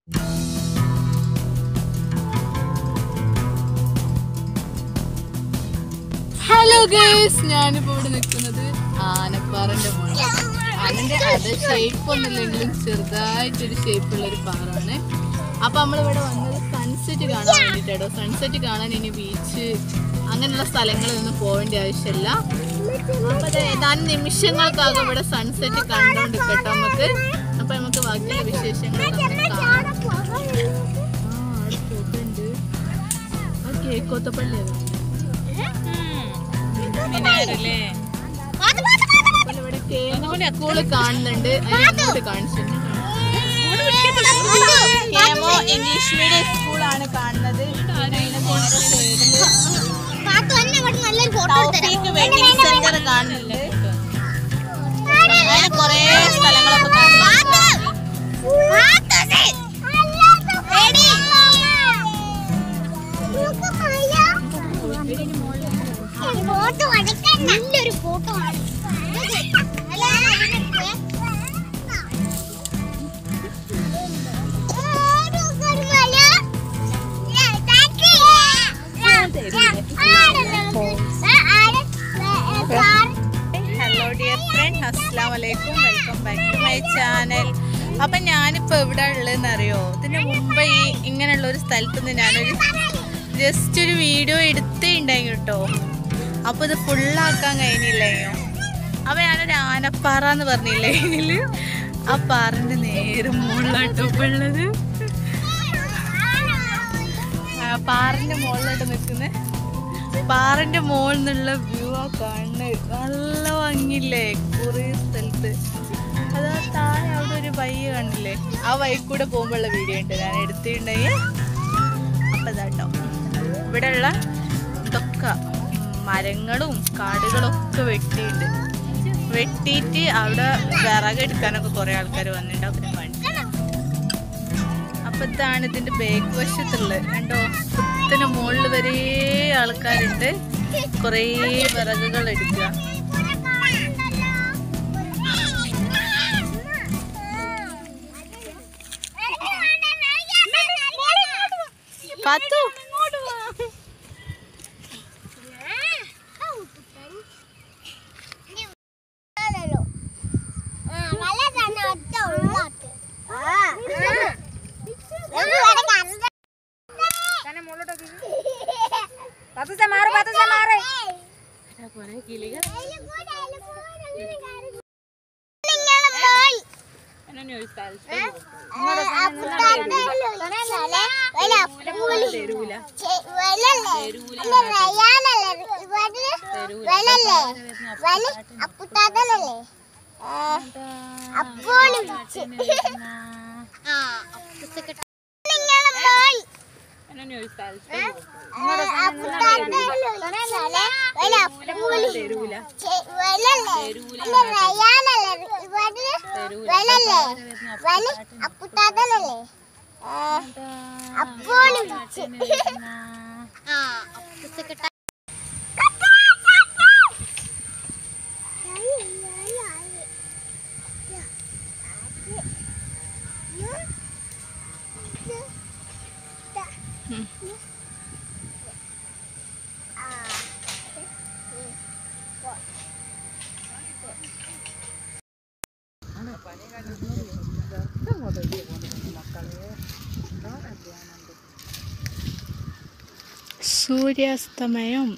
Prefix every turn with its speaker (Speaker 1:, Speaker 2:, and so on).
Speaker 1: hello guys ഞാനിപ്പോ ഇവിടെ നിൽക്കുന്നത് ആനപ്പാറന്റെ മുകളിൽ ആനന്റെ അത് ഷേപ്പ് ഒന്നുമില്ലെങ്കിലും ചെറുതായിട്ടൊരു ഷേപ്പുള്ള ഒരു പാറാണ് അപ്പൊ നമ്മളിവിടെ വന്നത് സൺസെറ്റ് കാണാൻ വേണ്ടിട്ടോ സൺസെറ്റ് കാണാൻ ഇനി ബീച്ച് അങ്ങനെയുള്ള സ്ഥലങ്ങളിലൊന്നും പോവേണ്ട ആവശ്യമില്ല അപ്പൊ ദേ ഏതാനും നിമിഷങ്ങൾക്കാകും ഇവിടെ സൺസെറ്റ് കണ്ടോണ്ട് കേട്ടോ നമുക്ക് അപ്പൊ നമുക്ക് ബാക്കിയുള്ള വിശേഷങ്ങളൊക്കെ അങ്ങനെ കാണാം ആ അവിടെ പോക്കുണ്ട് ആ കേക്കോത്തപ്പള്ളി അതാണ് അപ്പോൾ ഇവിടെ കേമോ സ്കൂള് കാണുന്നുണ്ട് അതിന് അങ്ങോട്ട് കാണിച്ചിട്ടുണ്ട് കേമോ ഇംഗ്ലീഷ് മീഡിയം സ്കൂളാണ് കാണുന്നത് ടോപ്പിക്ക് വെഡിങ് സെന്റർ കാണുന്നുണ്ട് അങ്ങനെ കുറേ സ്ഥലങ്ങളൊക്കെ കാണുന്നുണ്ട്
Speaker 2: ഫോട്ടോ എടുക്കാൻ നല്ലൊരു ഫോട്ടോ ആണ്
Speaker 1: ഹലോ ഡിയർ ഫ്രണ്ട് അസ്സാം വലൈക്കും welcome back to my channel അപ്പം ഞാനിപ്പോൾ എവിടെ ഉള്ളതെന്ന് അറിയോ ഇതിന് മുമ്പ് ഈ ഇങ്ങനെയുള്ള ഒരു സ്ഥലത്ത് നിന്ന് ഞാനൊരു ജസ്റ്റ് ഒരു വീഡിയോ എടുത്തേ ഉണ്ടായി കേട്ടോ അപ്പോൾ ഇത് ഫുള്ളാക്കാൻ കഴിഞ്ഞില്ലയോ അപ്പോൾ ഞാനൊരു ആനപ്പാറ എന്ന് പറഞ്ഞില്ലേ ഇതില് ആ പാറിൻ്റെ നേരെ മുകളിലാട്ടോ ഇപ്പൊ ഉള്ളത് ആ പാറിൻ്റെ മുകളിലോട്ട് നിൽക്കുന്നത് പാറിന്റെ മുകളിൽ നിന്നുള്ള വ്യൂ ആ കാണുന്നത് നല്ല ഭംഗിയില്ലേ കുറേ സ്ഥലത്ത് അതാ താഴെ അവിടെ ഒരു വഴി കണ്ടില്ലേ ആ വഴി കൂടെ പോകുമ്പോഴുള്ള വീഡിയോ ഉണ്ട് ഞാൻ എടുത്തിട്ടുണ്ടെങ്കിൽ അപ്പം ഇതാട്ടോ ഇവിടെയുള്ള ഇതൊക്കെ മരങ്ങളും കാടുകളും ഒക്കെ വെട്ടിയിട്ട് വെട്ടിയിട്ട് അവിടെ വിറകെടുക്കാനൊക്കെ കുറേ ആൾക്കാർ വന്നിട്ടുണ്ട് അവരെ പണി അപ്പൊ ഇതാണ് ഇതിന്റെ ബാക്ക് വശത്തുള്ളത് കണ്ടോ കുത്തിന് മുകളിൽ വരെ ആൾക്കാരുണ്ട് കുറേ വിറകുകൾ എടുക്കുക പത്തു
Speaker 2: അപ്പുത്താതല്ലേ അപ്പോൾ നിങ്ങളെ പോയി അപ്പുത്താതല്ലേ അപ്പോൾ
Speaker 1: സൂര്യാസ്തമയം